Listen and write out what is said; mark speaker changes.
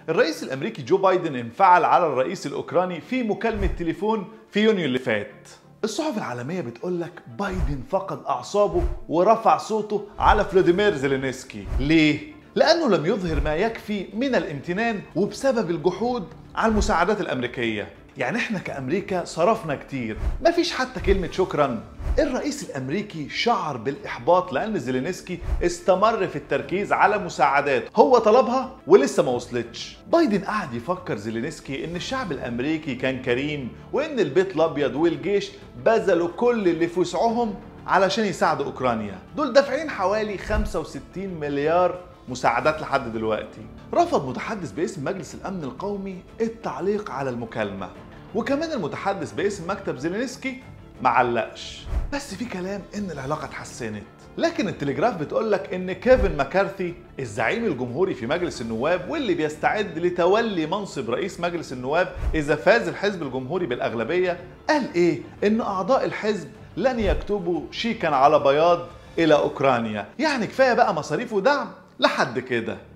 Speaker 1: الرئيس الامريكي جو بايدن انفعل على الرئيس الاوكراني في مكالمه تليفون في يونيو اللي فات الصحف العالمية بتقول لك بايدن فقد أعصابه ورفع صوته على فلاديمير زيلينسكي ليه؟ لأنه لم يظهر ما يكفي من الامتنان وبسبب الجحود على المساعدات الأمريكية يعني احنا كأمريكا صرفنا كتير مفيش حتى كلمة شكرا الرئيس الأمريكي شعر بالإحباط لأن زيلينسكي استمر في التركيز على مساعدات هو طلبها ولسه ما وصلتش بايدن قعد يفكر زيلينسكي إن الشعب الأمريكي كان كريم وإن البيت الأبيض والجيش بذلوا كل اللي في وسعهم علشان يساعدوا أوكرانيا دول دافعين حوالي 65 مليار مساعدات لحد دلوقتي رفض متحدث باسم مجلس الأمن القومي التعليق على المكالمة وكمان المتحدث باسم مكتب زيلينسكي معلقش بس في كلام ان العلاقه اتحسنت لكن التليجراف بتقول لك ان كيفن ماكارثي الزعيم الجمهوري في مجلس النواب واللي بيستعد لتولي منصب رئيس مجلس النواب اذا فاز الحزب الجمهوري بالاغلبيه قال ايه ان اعضاء الحزب لن يكتبوا شيكا على بياض الى اوكرانيا يعني كفايه بقى مصاريف ودعم لحد كده